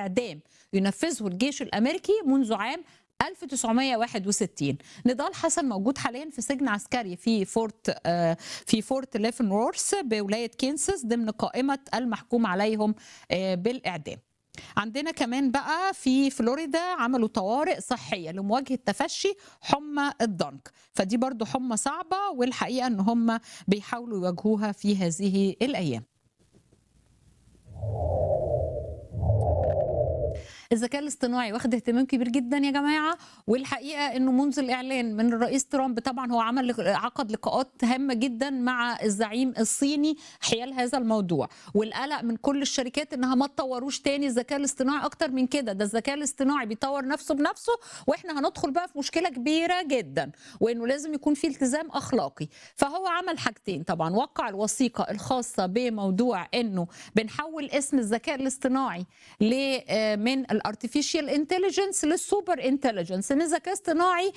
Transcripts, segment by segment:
اعدام ينفذه الجيش الامريكي منذ عام 1961 نضال حسن موجود حاليا في سجن عسكري في فورت آه، في فورت ليفنورث بولايه كينساس ضمن قائمه المحكوم عليهم آه، بالاعدام عندنا كمان بقى في فلوريدا عملوا طوارئ صحيه لمواجهه تفشي حمى الضنك فدي برضو حمى صعبه والحقيقه ان هم بيحاولوا يواجهوها في هذه الايام الذكاء الاصطناعي واخد اهتمام كبير جدا يا جماعه والحقيقه انه منذ الاعلان من الرئيس ترامب طبعا هو عمل لق- عقد لقاءات هامه جدا مع الزعيم الصيني حيال هذا الموضوع والقلق من كل الشركات انها ما تطوروش تاني الذكاء الاصطناعي اكتر من كده ده الذكاء الاصطناعي بيطور نفسه بنفسه واحنا هندخل بقى في مشكله كبيره جدا وانه لازم يكون في التزام اخلاقي فهو عمل حاجتين طبعا وقع الوثيقه الخاصه بموضوع انه بنحول اسم الذكاء الاصطناعي ل آه، من الارتفيشال انتليجنس للسوبر انتليجنس ان الذكاء الاصطناعي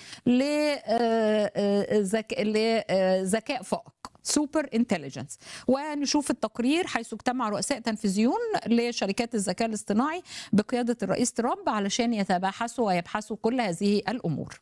لذكاء فائق سوبر انتليجنس ونشوف التقرير حيث اجتمع رؤساء تنفيذيون لشركات الذكاء الاصطناعي بقياده الرئيس ترامب علشان يتباحثوا ويبحثوا كل هذه الامور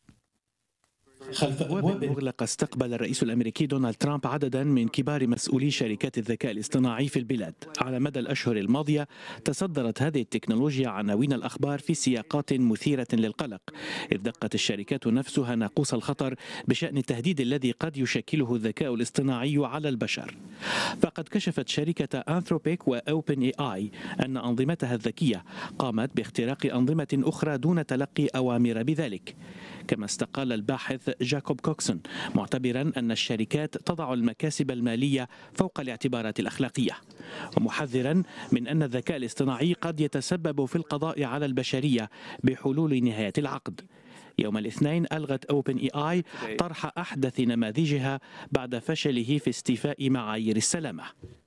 خلف أبواب مغلقة استقبل الرئيس الأمريكي دونالد ترامب عددا من كبار مسؤولي شركات الذكاء الاصطناعي في البلاد على مدى الأشهر الماضية تصدرت هذه التكنولوجيا عناوين الأخبار في سياقات مثيرة للقلق إذ دقت الشركات نفسها ناقوس الخطر بشأن التهديد الذي قد يشكله الذكاء الاصطناعي على البشر فقد كشفت شركة أنثروبيك وأوبن اي آي أن أنظمتها الذكية قامت باختراق أنظمة أخرى دون تلقي أوامر بذلك كما استقال الباحث جاكوب كوكسون معتبرا أن الشركات تضع المكاسب المالية فوق الاعتبارات الأخلاقية ومحذرا من أن الذكاء الاصطناعي قد يتسبب في القضاء على البشرية بحلول نهاية العقد يوم الاثنين ألغت أوبن اي آي طرح أحدث نماذجها بعد فشله في استيفاء معايير السلامة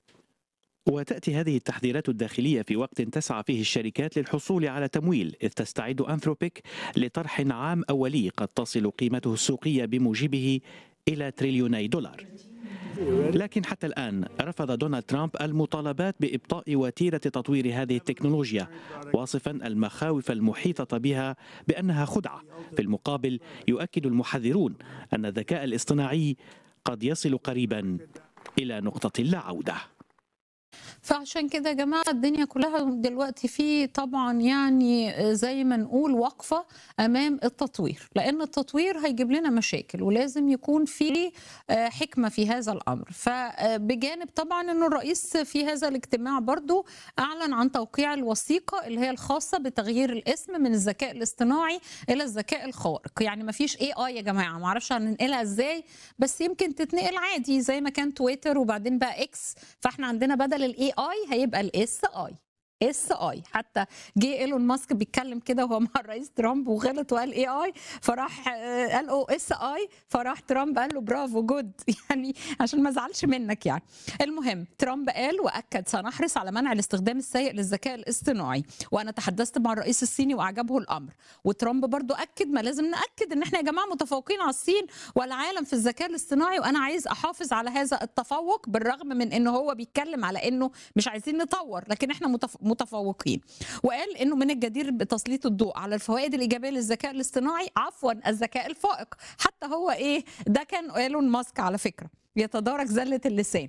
وتأتي هذه التحذيرات الداخلية في وقت تسعى فيه الشركات للحصول على تمويل إذ تستعد أنثروبيك لطرح عام أولي قد تصل قيمته السوقية بموجبه إلى تريليوني دولار لكن حتى الآن رفض دونالد ترامب المطالبات بإبطاء وتيرة تطوير هذه التكنولوجيا واصفا المخاوف المحيطة بها بأنها خدعة في المقابل يؤكد المحذرون أن الذكاء الاصطناعي قد يصل قريبا إلى نقطة لا عودة فعشان كده يا جماعة الدنيا كلها دلوقتي في طبعا يعني زي ما نقول وقفة أمام التطوير لأن التطوير هيجيب لنا مشاكل ولازم يكون في آه، حكمة في هذا الأمر فبجانب طبعا أنه الرئيس في هذا الاجتماع برضو أعلن عن توقيع الوثيقة اللي هي الخاصة بتغيير الاسم من الذكاء الاصطناعي إلى الذكاء الخارق يعني ما فيش اي اي يا جماعة معرفش هننقلها ازاي بس يمكن تتنقل عادي زي ما كان تويتر وبعدين بقى اكس فاحنا عندنا بدل الاي اي هيبقى الاس اي اس اي حتى جه ايلون ماسك بيتكلم كده وهو مع الرئيس ترامب وغلط وقال اي اي فراح آه، قال او اس اي فراح ترامب قال له برافو جود يعني عشان ما ازعلش منك يعني المهم ترامب قال واكد سنحرص على منع الاستخدام السيء للذكاء الاصطناعي وانا تحدثت مع الرئيس الصيني واعجبه الامر وترامب برضو اكد ما لازم ناكد ان احنا يا جماعه متفوقين على الصين والعالم في الذكاء الاصطناعي وانا عايز احافظ على هذا التفوق بالرغم من ان هو بيتكلم على انه مش عايزين نطور لكن احنا متف- متفوقين وقال انه من الجدير بتسليط الضوء على الفوائد الايجابيه للذكاء الاصطناعي عفوا الذكاء الفائق حتى هو ايه ده كان ايلون ماسك على فكره يتدارك زله اللسان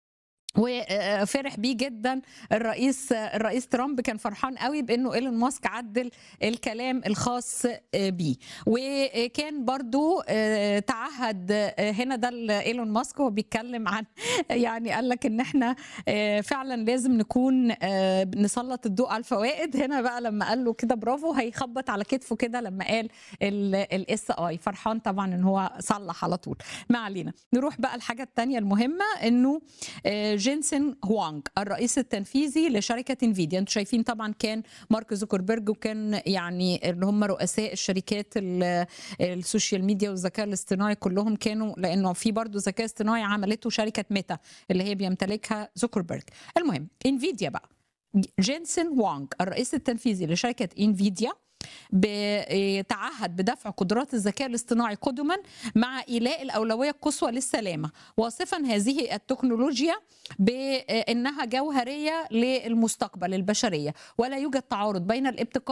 وفرح بيه جدا الرئيس الرئيس ترامب كان فرحان قوي بانه ايلون ماسك عدل الكلام الخاص بيه وكان برضو تعهد هنا ده ايلون ماسك هو بيتكلم عن يعني قال لك ان احنا فعلا لازم نكون نسلط الضوء على الفوائد هنا بقى لما قال له كده برافو هيخبط على كتفه كده لما قال الاس اي فرحان طبعا ان هو صلح على طول ما علينا نروح بقى الحاجه الثانيه المهمه انه جينسن هوانج الرئيس التنفيذي لشركه انفيديا انتم شايفين طبعا كان مارك زوكربيرج وكان يعني اللي هم رؤساء الشركات السوشيال ميديا والذكاء الاصطناعي كلهم كانوا لانه في برضه ذكاء اصطناعي عملته شركه ميتا اللي هي بيمتلكها زوكربيرج المهم انفيديا بقى جينسن وانج الرئيس التنفيذي لشركه انفيديا بيتعهد بدفع قدرات الذكاء الاصطناعي قدما مع إيلاء الأولوية القصوى للسلامة واصفا هذه التكنولوجيا بأنها جوهرية للمستقبل البشرية ولا يوجد تعارض بين الابتكار